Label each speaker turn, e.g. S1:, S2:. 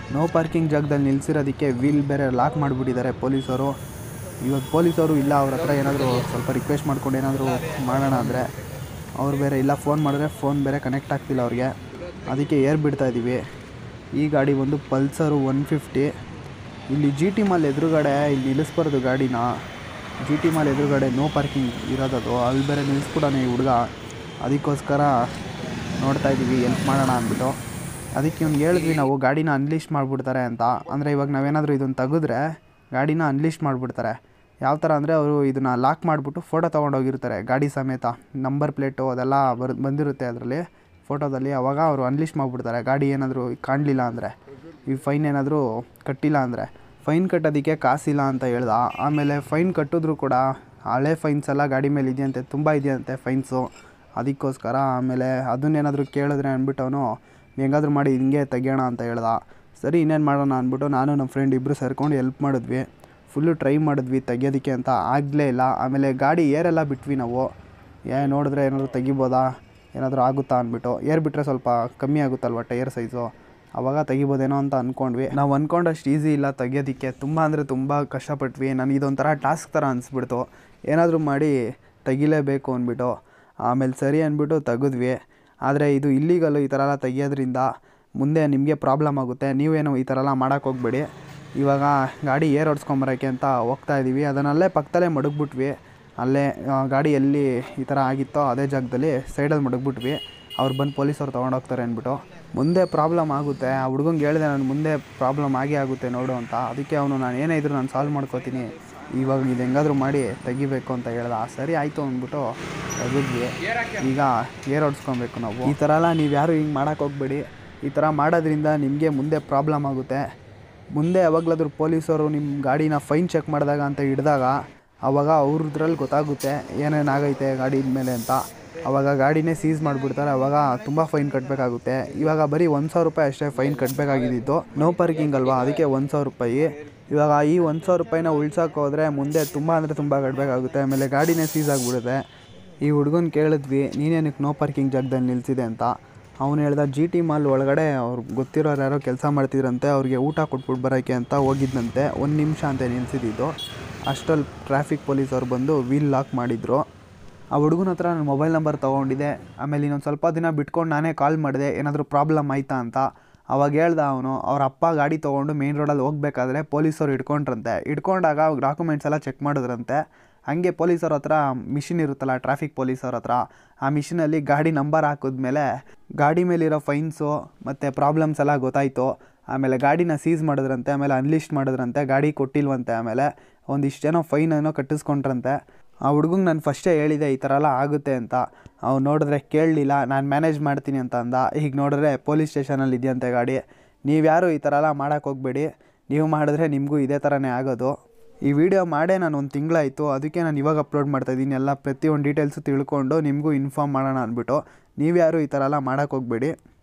S1: no parking ಜಾಗದಲ್ಲಿ ನಿಲ್ಲಿಸಿರೋದಕ್ಕೆ wheel ಬೇರೆ lock ಮಾಡಿಬಿಟ್ಟಿದ್ದಾರೆ ಪೊಲೀಸರು ಇವಾಗ ಪೊಲೀಸರು ಇಲ್ಲ ಅವ್ರ ಹತ್ರ ಏನಾದರೂ ಸ್ವಲ್ಪ ರಿಕ್ವೆಸ್ಟ್ ಮಾಡ್ಕೊಂಡು ಏನಾದರೂ ಮಾಡೋಣ ಅಂದರೆ ಅವ್ರು ಬೇರೆ ಇಲ್ಲ ಫೋನ್ ಮಾಡಿದ್ರೆ ಫೋನ್ ಬೇರೆ ಕನೆಕ್ಟ್ ಆಗ್ತಿಲ್ಲ ಅವ್ರಿಗೆ ಅದಕ್ಕೆ ಏರ್ ಬಿಡ್ತಾ ಇದ್ದೀವಿ ಈ ಗಾಡಿ ಬಂದು ಪಲ್ಸರು ಒನ್ ಫಿಫ್ಟಿ ಇಲ್ಲಿ ಜಿ ಟಿ ಮಾಲ್ ಎದುರುಗಡೆ ಇಲ್ಲಿ ನಿಲ್ಲಿಸ್ಬಾರ್ದು ಗಾಡಿನ ಜಿ ಟಿ ಮಾಲ್ ಎದುರುಗಡೆ ನೋ ಪಾರ್ಕಿಂಗ್ ಇರೋದದು ಅಲ್ಲಿ ಬೇರೆ ನಿಲ್ಲಿಸ್ಬಿಡೋಣ ಈ ಹುಡುಗ ಅದಕ್ಕೋಸ್ಕರ ನೋಡ್ತಾ ಇದ್ದೀವಿ ಎಲ್ಪ್ ಮಾಡೋಣ ಅಂದ್ಬಿಟ್ಟು ಅದಕ್ಕೆ ಇವ್ನಿಗೆ ಹೇಳಿದ್ವಿ ನಾವು ಗಾಡಿನ ಅನ್ಲಿಸ್ಟ್ ಮಾಡಿಬಿಡ್ತಾರೆ ಅಂತ ಅಂದರೆ ಇವಾಗ ನಾವೇನಾದರೂ ಇದನ್ನು ತೆಗೆದ್ರೆ ಗಾಡಿನ ಅನ್ಲಿಸ್ಟ್ ಮಾಡಿಬಿಡ್ತಾರೆ ಯಾವ ಥರ ಅಂದರೆ ಅವರು ಇದನ್ನು ಲಾಕ್ ಮಾಡಿಬಿಟ್ಟು ಫೋಟೋ ತೊಗೊಂಡೋಗಿರ್ತಾರೆ ಗಾಡಿ ಸಮೇತ ನಂಬರ್ ಪ್ಲೇಟು ಅದೆಲ್ಲ ಬರ್ ಬಂದಿರುತ್ತೆ ಅದರಲ್ಲಿ ಫೋಟೋದಲ್ಲಿ ಅವಾಗ ಅವರು ಅನ್ಲಿಸ್ಟ್ ಮಾಡಿಬಿಡ್ತಾರೆ ಗಾಡಿ ಏನಾದರೂ ಕಾಣಲಿಲ್ಲ ಅಂದರೆ ಈ ಫೈನ್ ಏನಾದರೂ ಕಟ್ಟಿಲ್ಲ ಅಂದರೆ ಫೈನ್ ಕಟ್ಟೋದಕ್ಕೆ ಕಾಸಿಲ್ಲ ಅಂತ ಹೇಳ್ದ ಆಮೇಲೆ ಫೈನ್ ಕಟ್ಟಿದ್ರು ಕೂಡ ಹಳೆ ಫೈನ್ಸ್ ಎಲ್ಲ ಗಾಡಿ ಮೇಲೆ ಇದೆಯಂತೆ ತುಂಬ ಇದೆಯಂತೆ ಫೈನ್ಸು ಅದಕ್ಕೋಸ್ಕರ ಆಮೇಲೆ ಅದನ್ನೇನಾದರೂ ಕೇಳಿದ್ರೆ ಅಂದ್ಬಿಟ್ಟು ಅವನು ಹೆಂಗಾದ್ರೂ ಮಾಡಿ ಹಿಂಗೆ ತೆಗಿಯೋಣ ಅಂತ ಹೇಳ್ದ ಸರಿ ಇನ್ನೇನು ಮಾಡೋಣ ಅಂದ್ಬಿಟ್ಟು ನಾನು ನಮ್ಮ ಫ್ರೆಂಡ್ ಇಬ್ಬರು ಸೇರ್ಕೊಂಡು ಹೆಲ್ಪ್ ಮಾಡಿದ್ವಿ ಫುಲ್ಲು ಟ್ರೈ ಮಾಡಿದ್ವಿ ತೆಗಿಯೋದಕ್ಕೆ ಅಂತ ಆಗಲೇ ಇಲ್ಲ ಆಮೇಲೆ ಗಾಡಿ ಏರೆಲ್ಲ ಬಿಟ್ವಿ ನಾವು ಏ ನೋಡಿದ್ರೆ ಏನಾದರೂ ತೆಗಿಬೋದಾ ಏನಾದರೂ ಆಗುತ್ತಾ ಅಂದ್ಬಿಟ್ಟು ಏರ್ ಬಿಟ್ಟರೆ ಸ್ವಲ್ಪ ಕಮ್ಮಿ ಆಗುತ್ತಲ್ವ ಟೈರ್ ಸೈಜು ಅವಾಗ ತೆಗಿಬೋದೇನೋ ಅಂತ ಅಂದ್ಕೊಂಡ್ವಿ ನಾವು ಅಂದ್ಕೊಂಡಷ್ಟು ಈಸಿ ಇಲ್ಲ ತೆಗಿಯೋದಕ್ಕೆ ತುಂಬ ಅಂದರೆ ತುಂಬ ಕಷ್ಟಪಟ್ವಿ ನನಗೆ ಇದೊಂಥರ ಟಾಸ್ಕ್ ಥರ ಅನಿಸ್ಬಿಡ್ತು ಏನಾದರೂ ಮಾಡಿ ತೆಗಿಲೇಬೇಕು ಅಂದ್ಬಿಟ್ಟು ಆಮೇಲೆ ಸರಿ ಅಂದ್ಬಿಟ್ಟು ತೆಗೆದ್ವಿ ಆದರೆ ಇದು ಇಲ್ಲಿಗಲ್ಲು ಈ ಥರ ಎಲ್ಲ ತೆಗಿಯೋದ್ರಿಂದ ಮುಂದೆ ನಿಮಗೆ ಪ್ರಾಬ್ಲಮ್ ಆಗುತ್ತೆ ನೀವೇನು ಈ ಥರ ಎಲ್ಲ ಮಾಡೋಕ್ಕೆ ಹೋಗ್ಬೇಡಿ ಇವಾಗ ಗಾಡಿ ಏರ್ ಹೊಡ್ಸ್ಕೊಂಬರೋಕ್ಕೆ ಅಂತ ಹೋಗ್ತಾ ಇದ್ದೀವಿ ಅದನ್ನಲ್ಲೇ ಪಕ್ಕದಲ್ಲೇ ಮಡಗ್ಬಿಟ್ವಿ ಅಲ್ಲೇ ಆ, ಗಾಡಿ ಎಲ್ಲಿ ಈ ಥರ ಆಗಿತ್ತೋ ಅದೇ ಜಾಗದಲ್ಲಿ ಸೈಡಲ್ಲಿ ಮಡಗ್ಬಿಟ್ವಿ ಅವ್ರು ಬಂದು ಪೊಲೀಸವ್ರು ತೊಗೊಂಡೋಗ್ತಾರೆ ಅಂದ್ಬಿಟ್ಟು ಮುಂದೆ ಪ್ರಾಬ್ಲಮ್ ಆಗುತ್ತೆ ಆ ಹುಡುಗಂಗೆ ಹೇಳಿದೆ ನಾನು ಮುಂದೆ ಪ್ರಾಬ್ಲಮ್ ಆಗೇ ಆಗುತ್ತೆ ನೋಡು ಅಂತ ಅದಕ್ಕೆ ಅವನು ನಾನು ಏನೇ ಇದ್ರೂ ನಾನು ಸಾಲ್ವ್ ಮಾಡ್ಕೋತೀನಿ ಇವಾಗ ಇದು ಹೆಂಗಾದ್ರೂ ಮಾಡಿ ತೆಗಿಬೇಕು ಅಂತ ಹೇಳ್ದ ಸರಿ ಆಯಿತು ಅಂದ್ಬಿಟ್ಟು ತೆಗೆದ್ವಿ ಈಗ ಏರ್ ಹೊಡ್ಸ್ಕೊಬೇಕು ನಾವು ಈ ಥರ ಎಲ್ಲ ನೀವು ಯಾರು ಹಿಂಗೆ ಮಾಡೋಕ್ಕೆ ಹೋಗ್ಬೇಡಿ ಈ ಥರ ಮಾಡೋದ್ರಿಂದ ನಿಮಗೆ ಮುಂದೆ ಪ್ರಾಬ್ಲಮ್ ಆಗುತ್ತೆ ಮುಂದೆ ಯಾವಾಗಲಾದ್ರೂ ಪೊಲೀಸರು ನಿಮ್ಮ ಗಾಡಿನ ಫೈನ್ ಚೆಕ್ ಮಾಡಿದಾಗ ಅಂತ ಹಿಡಿದಾಗ ಆವಾಗ ಅವ್ರದ್ರಲ್ಲಿ ಗೊತ್ತಾಗುತ್ತೆ ಏನೇನಾಗೈತೆ ಗಾಡಿ ಮೇಲೆ ಅಂತ ಆವಾಗ ಗಾಡಿನೇ ಸೀಸ್ ಮಾಡಿಬಿಡ್ತಾರೆ ಆವಾಗ ತುಂಬ ಫೈನ್ ಕಟ್ಟಬೇಕಾಗುತ್ತೆ ಇವಾಗ ಬರೀ ಒಂದು ಸಾವಿರ ರೂಪಾಯಿ ಅಷ್ಟೇ ಫೈನ್ ಕಟ್ಟಬೇಕಾಗಿದ್ದು ನೋ ಪಾರ್ಕಿಂಗ್ ಅಲ್ವಾ ಅದಕ್ಕೆ ಒಂದು ಸಾವಿರ ರೂಪಾಯಿ ಇವಾಗ ಈ ಒಂದು ಸಾವಿರ ರೂಪಾಯಿನ ಉಳ್ಸೋಕೆ ಹೋದರೆ ಮುಂದೆ ತುಂಬ ಅಂದರೆ ತುಂಬ ಕಟ್ಟಬೇಕಾಗುತ್ತೆ ಆಮೇಲೆ ಗಾಡಿನೇ ಸೀಸ್ ಆಗಿಬಿಡುತ್ತೆ ಈ ಹುಡುಗನ ಕೇಳಿದ್ವಿ ನೀನೇನಕ್ಕೆ ನೋ ಪಾರ್ಕಿಂಗ್ ಜಾಗದಲ್ಲಿ ನಿಲ್ಸಿದೆ ಅಂತ ಅವನು ಹೇಳ್ದ ಜಿ ಟಿ ಮಾಲ್ ಒಳಗಡೆ ಅವ್ರು ಗೊತ್ತಿರೋರು ಯಾರೋ ಕೆಲಸ ಮಾಡ್ತಿದ್ರಂತೆ ಅವ್ರಿಗೆ ಊಟ ಕೊಟ್ಬಿಟ್ಟು ಬರೋಕ್ಕೆ ಅಂತ ಹೋಗಿದ್ದಂತೆ ಒಂದು ನಿಮಿಷ ಅಂತ ನಿಲ್ಸಿದ್ದು ಅಷ್ಟರಲ್ಲಿ ಟ್ರಾಫಿಕ್ ಪೊಲೀಸವ್ರು ಬಂದು ವೀಲ್ ಲಾಕ್ ಮಾಡಿದರು ಆ ಹುಡುಗನ ಹತ್ರ ನನ್ನ ಮೊಬೈಲ್ ನಂಬರ್ ತೊಗೊಂಡಿದ್ದೆ ಆಮೇಲೆ ಇನ್ನೊಂದು ಸ್ವಲ್ಪ ದಿನ ಬಿಟ್ಕೊಂಡು ನಾನೇ ಕಾಲ್ ಮಾಡಿದೆ ಏನಾದರೂ ಪ್ರಾಬ್ಲಮ್ ಆಯಿತಾ ಅಂತ ಅವಾಗ ಹೇಳ್ದ ಅವನು ಅವ್ರ ಅಪ್ಪ ಗಾಡಿ ತೊಗೊಂಡು ಮೇನ್ ರೋಡಲ್ಲಿ ಹೋಗ್ಬೇಕಾದ್ರೆ ಪೊಲೀಸರು ಹಿಡ್ಕೊಂಡ್ರಂತೆ ಹಿಡ್ಕೊಂಡಾಗ ಡಾಕ್ಯುಮೆಂಟ್ಸ್ ಎಲ್ಲ ಚೆಕ್ ಮಾಡಿದ್ರಂತೆ ಹಾಗೆ ಪೊಲೀಸರ ಹತ್ರ ಮಿಷಿನ್ ಇರುತ್ತಲ್ಲ ಟ್ರಾಫಿಕ್ ಪೊಲೀಸರ ಹತ್ರ ಆ ಮಿಷಿನಲ್ಲಿ ಗಾಡಿ ನಂಬರ್ ಹಾಕಿದ್ಮೇಲೆ ಗಾಡಿ ಮೇಲಿರೋ ಫೈನ್ಸು ಮತ್ತು ಪ್ರಾಬ್ಲಮ್ಸ್ ಎಲ್ಲ ಗೊತ್ತಾಯಿತು ಆಮೇಲೆ ಗಾಡಿನ ಸೀಸ್ ಮಾಡಿದ್ರಂತೆ ಆಮೇಲೆ ಅನ್ಲಿಸ್ಟ್ ಮಾಡಿದ್ರಂತೆ ಗಾಡಿ ಕೊಟ್ಟಿಲ್ವಂತೆ ಆಮೇಲೆ ಒಂದಿಷ್ಟು ಜನ ಫೈನ್ ಏನೋ ಕಟ್ಟಿಸ್ಕೊಂಡ್ರಂತೆ ಆ ಹುಡುಗಂಗೆ ನಾನು ಫಸ್ಟೇ ಹೇಳಿದೆ ಈ ಥರ ಎಲ್ಲ ಆಗುತ್ತೆ ಅಂತ ಅವ್ನು ನೋಡಿದ್ರೆ ಕೇಳಲಿಲ್ಲ ನಾನು ಮ್ಯಾನೇಜ್ ಮಾಡ್ತೀನಿ ಅಂತ ಅಂದ ಈಗ ನೋಡಿದ್ರೆ ಪೊಲೀಸ್ ಸ್ಟೇಷನಲ್ಲಿ ಇದೆಯಂತೆ ಗಾಡಿ ನೀವ್ಯಾರು ಈ ಥರ ಎಲ್ಲ ಮಾಡೋಕ್ಕೆ ಹೋಗ್ಬೇಡಿ ನೀವು ಮಾಡಿದ್ರೆ ನಿಮಗೂ ಇದೇ ಥರನೇ ಆಗೋದು ಈ ವಿಡಿಯೋ ಮಾಡೇ ನಾನು ಒಂದು ತಿಂಗಳಾಯಿತು ಅದಕ್ಕೆ ನಾನು ಇವಾಗ ಅಪ್ಲೋಡ್ ಮಾಡ್ತಾ ಇದ್ದೀನಿ ಎಲ್ಲ ಪ್ರತಿಯೊಂದು ಡೀಟೇಲ್ಸು ತಿಳ್ಕೊಂಡು ನಿಮಗೂ ಇನ್ಫಾರ್ಮ್ ಮಾಡೋಣ ಅಂದ್ಬಿಟ್ಟು ನೀವ್ಯಾರು ಈ ಥರ ಎಲ್ಲ ಮಾಡೋಕ್ಕೆ ಹೋಗ್ಬೇಡಿ